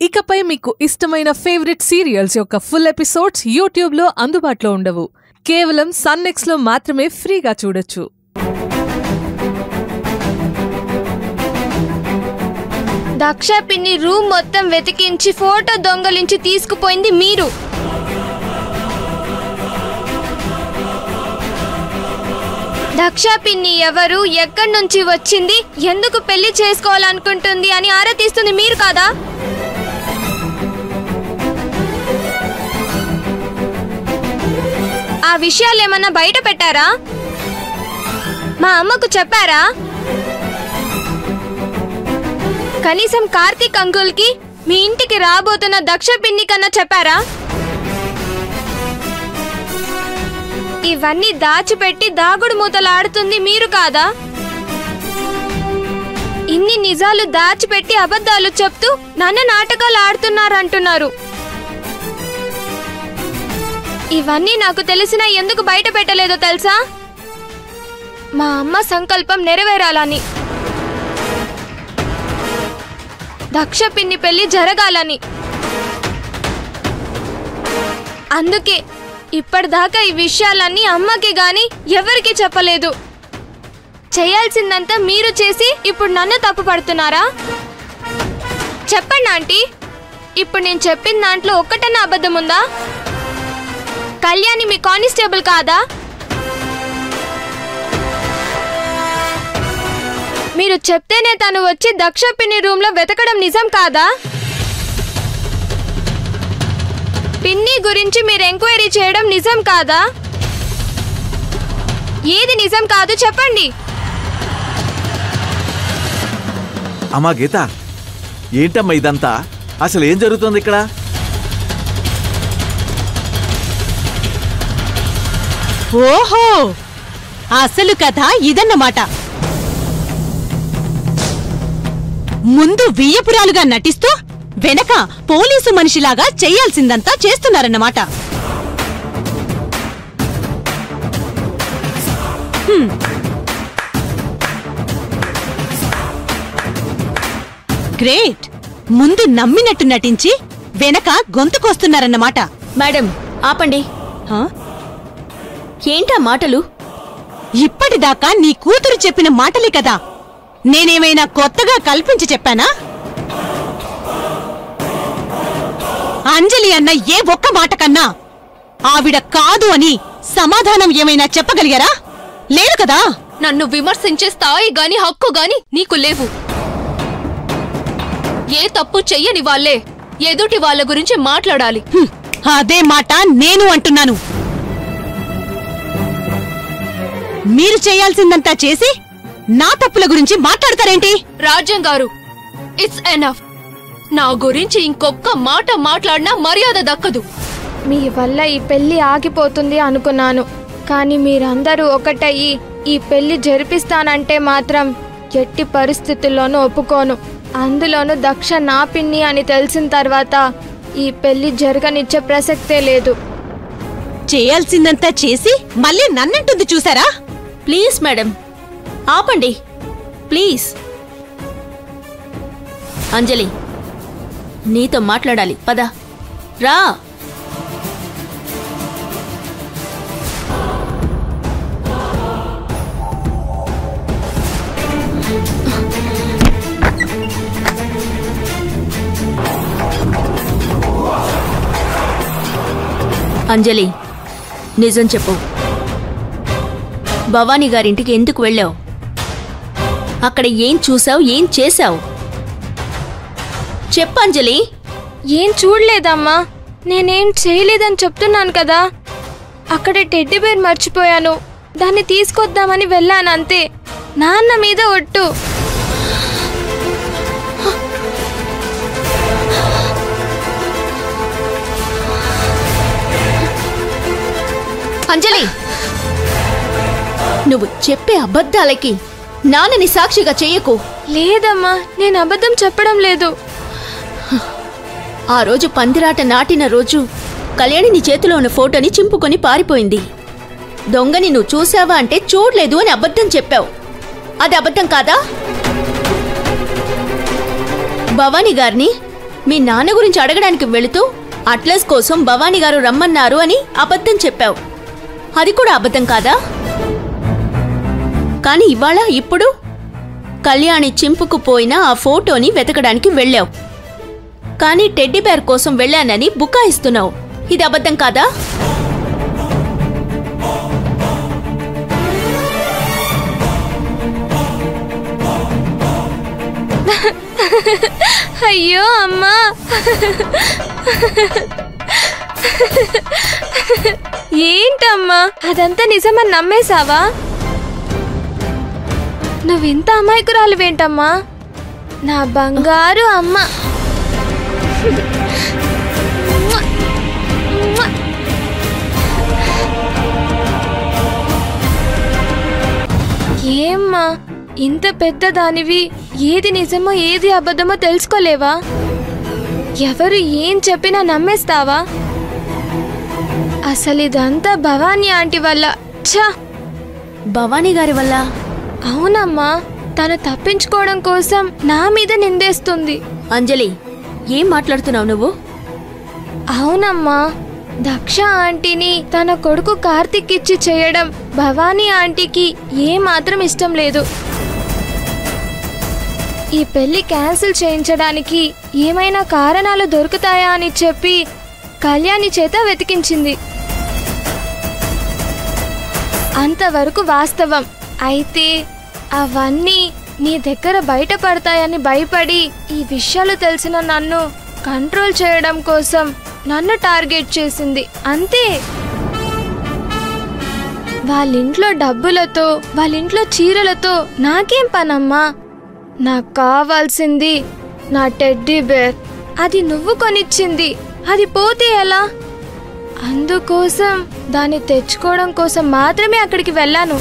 ఇకపై మీకు ఇష్టమైన ఫేవరెట్ సీరియల్స్ యొక్క ఫుల్ ఎపిసోడ్స్ యూట్యూబ్లో అందుబాటులో ఉండవు కేవలం సన్నెక్స్లో మాత్రమే ఫ్రీగా చూడొచ్చు దక్ష పిన్ని రూమ్ మొత్తం వెతికించి ఫోటో దొంగలించి తీసుకుపోయింది మీరు దక్ష పిన్ని ఎవరు ఎక్కడి నుంచి వచ్చింది ఎందుకు పెళ్లి చేసుకోవాలనుకుంటుంది అని ఆరా తీస్తుంది మీరు కాదా ఆ విషయాలు ఏమన్నా బయట పెట్టారా మా అమ్మకు చెప్పారా కనీసం కార్తీక్ అంకుల్ కి మీ ఇంటికి రాబోతున్న దక్ష పిన్ని కన్నా చెప్పారా ఇవన్నీ దాచిపెట్టి దాగుడు మూతలు ఆడుతుంది మీరు కాదా ఇన్ని నిజాలు దాచిపెట్టి అబద్ధాలు చెప్తూ నన్ను నాటకాలు ఆడుతున్నారంటున్నారు ఇవన్నీ నాకు తెలిసినా ఎందుకు బయట పెట్టలేదో తెలుసా మా అమ్మ సంకల్పం నెరవేరాలని దక్ష పిన్ని పెళ్లి జరగాలని అందుకే ఇప్పటిదాకా ఈ విషయాలన్నీ అమ్మకి గాని ఎవరికి చెప్పలేదు చేయాల్సిందంతా మీరు చేసి ఇప్పుడు నన్ను తప్పు పడుతున్నారా చెప్పండి ఆంటీ ఇప్పుడు నేను చెప్పిన దాంట్లో ఒక్కటన్నా అబద్ధం ఉందా కళ్యాణి మీ కానిస్టేబుల్ కాదా మీరు చెప్తేనే తను వచ్చి దక్ష పిన్ని రూమ్ లో వెతకడం నిజం కాదా పిన్ని గురించి మీరు ఎంక్వైరీ చేయడం నిజం కాదా ఏది నిజం కాదు చెప్పండి అమ్మా గీత ఏంటమ్మా ఇదంతా అసలు ఏం జరుగుతుంది ఇక్కడ ఓహో అసలు కథ ఇదన్నమాట ముందు వియ్యపురాలుగా నటిస్తూ వెనక పోలీసు మనిషిలాగా చెయ్యాల్సిందంతా చేస్తున్నారన్నమాట హ్మ్. గ్రేట్ ముందు నమ్మినట్టు నటించి వెనక గొంతుకొస్తున్నారన్నమాట మేడం ఆపండి హా? ఏంటా మాటలు ఇప్పటిదాకా నీ కూతురు చెప్పిన మాటలే కదా నేనేమైనా కొత్తగా కల్పించి చెప్పానా అంజలి అన్న ఏ ఒక్క మాట కన్నా ఆవిడ కాదు అని సమాధానం ఏమైనా చెప్పగలిగారా లేదు కదా నన్ను విమర్శించే స్థాయి గాని హక్కు గాని నీకు లేవు ఏ తప్పు చెయ్యని వాళ్ళే ఎదుటి వాళ్ళ గురించి మాట్లాడాలి హ్మ్, అదే మాట నేను అంటున్నాను మీరు చేయాల్సిందంతా చేసి నా తప్పుల గురించి మాట్లాడతారేంటి రాజ్యం గారు ఇట్స్ ఎనఫ్ నా గురించి ఇంకొక్క మాట మాట్లాడినా మర్యాద దక్కదు మీ వల్ల ఈ పెళ్లి ఆగిపోతుంది అనుకున్నాను కానీ మీరందరూ ఒకటయ్యి ఈ పెళ్లి జరిపిస్తానంటే మాత్రం ఎట్టి పరిస్థితుల్లోనూ ఒప్పుకోను అందులోనూ దక్ష నా పిన్ని అని తెలిసిన తర్వాత ఈ పెళ్లి జరగనిచ్చే ప్రసక్తే లేదు చేయాల్సిందంతా చేసి మళ్ళీ నన్నంటుంది చూసారా ప్లీజ్ మేడం ఆపండి ప్లీజ్ అంజలి నీతో మాట్లాడాలి పద రా అంజలి నిజం చెప్పు భవానీ గారింటికి ఎందుకు వెళ్ళావు అక్కడ ఏం చూసావు ఏం చేశావు చెప్పంజలి ఏం చూడలేదమ్మా నేనేం చేయలేదని చెప్తున్నాను కదా అక్కడ టెడ్డీ బేర్ మర్చిపోయాను దాన్ని తీసుకొద్దామని వెళ్ళాను అంతే నాన్న మీద ఒట్టు అంజలి నువ్వు చెప్పే అబద్ధాలకి నాన్నని సాక్షిగా చెయ్యకు లేదమ్మా నేను అబద్ధం చెప్పడం లేదు ఆ రోజు పందిరాట నాటిన రోజు కళ్యాణి నీ చేతిలో ఉన్న ఫోటోని చింపుకొని పారిపోయింది దొంగని నువ్వు చూసావా అంటే చూడలేదు అని అబద్ధం చెప్పావు అది అబద్ధం కాదా భవానీ గారిని మీ నాన్న గురించి అడగడానికి వెళుతూ అట్లస్ కోసం భవానీ గారు రమ్మన్నారు అని అబద్ధం చెప్పావు అది కూడా అబద్ధం కాదా కానీ ఇవాళ ఇప్పుడు కళ్యాణి చింపుకు పోయిన ఆ ఫోటోని వెతకడానికి వెళ్ళావు కానీ టెడ్డీ బేర్ కోసం వెళ్ళానని బుకాయిస్తున్నావు ఇది అబద్ధం కాదా అయ్యో అమ్మా ఏంటమ్మా అదంతా నిజమని నమ్మేశావా నువ్వింత అమాయకురాలువేంటమ్మా నా బంగారు అమ్మ ఏమ్మా ఇంత పెద్దదానివి ఏది నిజమో ఏది అబద్ధమో తెలుసుకోలేవా ఎవరు ఏం చెప్పినా నమ్మేస్తావా అసలు ఇదంతా భవానీ ఆంటీ వల్ల ఛా భవానీ గారి వల్ల అవునమ్మా తను తప్పించుకోవడం కోసం నా మీద నిందేస్తుంది అంజలి ఏం మాట్లాడుతున్నావు నువ్వు అవునమ్మా దక్ష ఆంటీని తన కొడుకు కార్తిక్ ఇచ్చి చేయడం భవానీ ఆంటీకి ఏ మాత్రం ఇష్టం లేదు ఈ పెళ్లి క్యాన్సిల్ చేయించడానికి ఏమైనా కారణాలు దొరుకుతాయా అని చెప్పి కళ్యాణి చేత వెతికించింది అంతవరకు వాస్తవం అయితే అవన్నీ నీ దగ్గర బయటపడతాయని భయపడి ఈ విషయాలు తెలిసిన నన్ను కంట్రోల్ చేయడం కోసం నన్ను టార్గెట్ చేసింది అంతే వాళ్ళింట్లో డబ్బులతో వాళ్ళింట్లో చీరలతో నాకేం పనమ్మా నాకు కావాల్సింది నా టెడ్డీ బేర్ అది నువ్వు కొనిచ్చింది అది పోతే ఎలా అందుకోసం దాన్ని తెచ్చుకోవడం కోసం మాత్రమే అక్కడికి వెళ్ళాను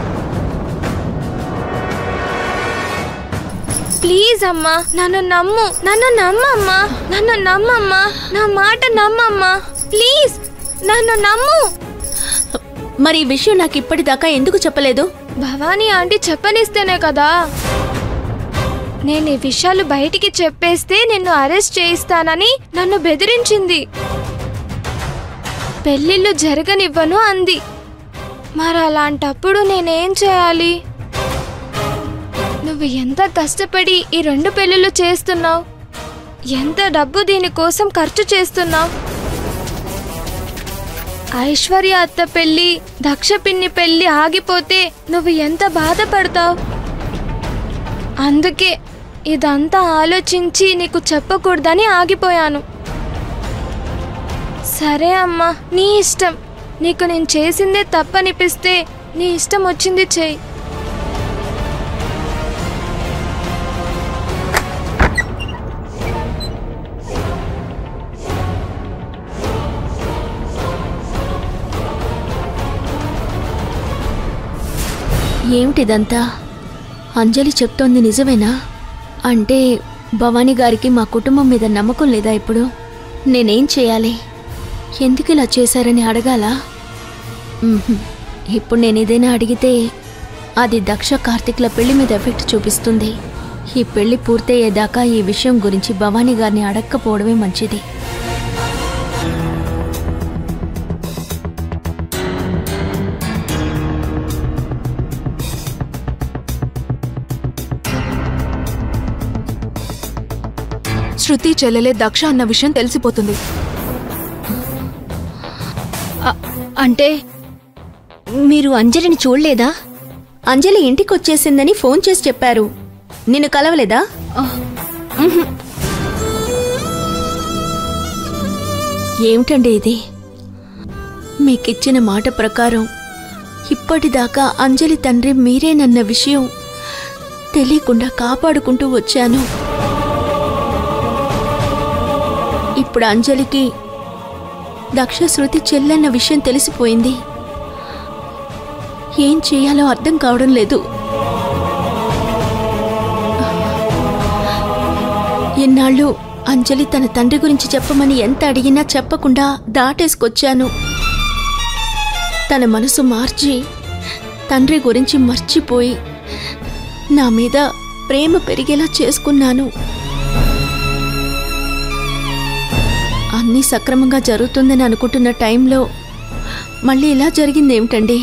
ప్లీజ్ అమ్మా నన్ను నమ్ము నన్ను నమ్మమ్మా నన్ను నమ్మమ్మా నా మాట నమ్మమ్మా ప్లీజ్ నన్ను నమ్ము మరి ఈ విషయం నాకు ఇప్పటిదాకా ఎందుకు చెప్పలేదు భవానీ ఆంటీ చెప్పనిస్తేనే కదా నేను ఈ విషయాలు బయటికి చెప్పేస్తే నిన్ను అరెస్ట్ చేయిస్తానని నన్ను బెదిరించింది పెళ్ళిళ్ళు జరగనివ్వను అంది మరి అలాంటప్పుడు నేనేం చేయాలి నువ్వు ఎంత కష్టపడి ఈ రెండు పెళ్ళిళ్ళు చేస్తున్నావు ఎంత డబ్బు దీనికోసం ఖర్చు చేస్తున్నావు ఐశ్వర్య అత్త పెళ్లి దక్ష పిన్ని పెళ్లి ఆగిపోతే నువ్వు ఎంత బాధపడతావు అందుకే ఇదంతా ఆలోచించి నీకు చెప్పకూడదని ఆగిపోయాను సరే అమ్మా నీ ఇష్టం నీకు నేను చేసిందే తప్పనిపిస్తే నీ ఇష్టం వచ్చింది చెయ్యి ఏమిటిదంతా అంజలి చెప్తోంది నిజమేనా అంటే భవానీ గారికి మా కుటుంబం మీద నమ్మకం లేదా ఇప్పుడు నేనేం చేయాలి ఎందుకు ఇలా చేశారని అడగాలా మ్మ్హ్మ్. ఇప్పుడు నేను ఏదైనా అడిగితే అది దక్ష కార్తిక్ల పెళ్లి మీద ఎఫెక్ట్ చూపిస్తుంది ఈ పెళ్లి పూర్తయ్యేదాకా ఈ విషయం గురించి భవానీ గారిని అడక్కపోవడమే మంచిది శృతి చెల్లెలే దక్ష అన్న విషయం తెలిసిపోతుంది అ- అంటే మీరు అంజలిని చూడలేదా అంజలి ఇంటికి వచ్చేసిందని ఫోన్ చేసి చెప్పారు నిన్ను కలవలేదా ఏమిటండి ఇది మీకిచ్చిన మాట ప్రకారం ఇప్పటిదాకా అంజలి తండ్రి మీరేనన్న విషయం తెలియకుండా కాపాడుకుంటూ వచ్చాను ఇప్పుడు అంజలికి దక్ష శృతి చెల్లన్న విషయం తెలిసిపోయింది ఏం చేయాలో అర్థం కావడం లేదు ఎన్నాళ్ళు అంజలి తన తండ్రి గురించి చెప్పమని ఎంత అడిగినా చెప్పకుండా దాటేసుకొచ్చాను తన మనసు మార్చి తండ్రి గురించి మర్చిపోయి నా మీద ప్రేమ పెరిగేలా చేసుకున్నాను అన్నీ సక్రమంగా జరుగుతుందని అనుకుంటున్న టైంలో మళ్ళీ ఇలా జరిగింది ఏమిటండి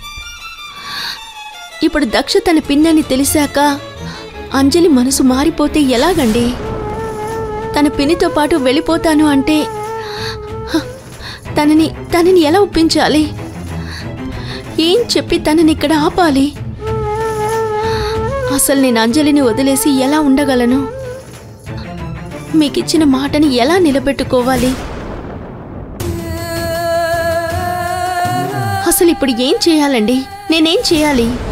ఇప్పుడు దక్ష తన పిన్నని తెలిసాక అంజలి మనసు మారిపోతే ఎలాగండి తన పినితో పాటు వెళ్ళిపోతాను అంటే హ, తనని తనని ఎలా ఒప్పించాలి ఏం చెప్పి తనని ఇక్కడ ఆపాలి అసలు నేను అంజలిని వదిలేసి ఎలా ఉండగలను మీకిచ్చిన మాటని ఎలా నిలబెట్టుకోవాలి అసలు ఇప్పుడు ఏం చేయాలండి నేనేం చేయాలి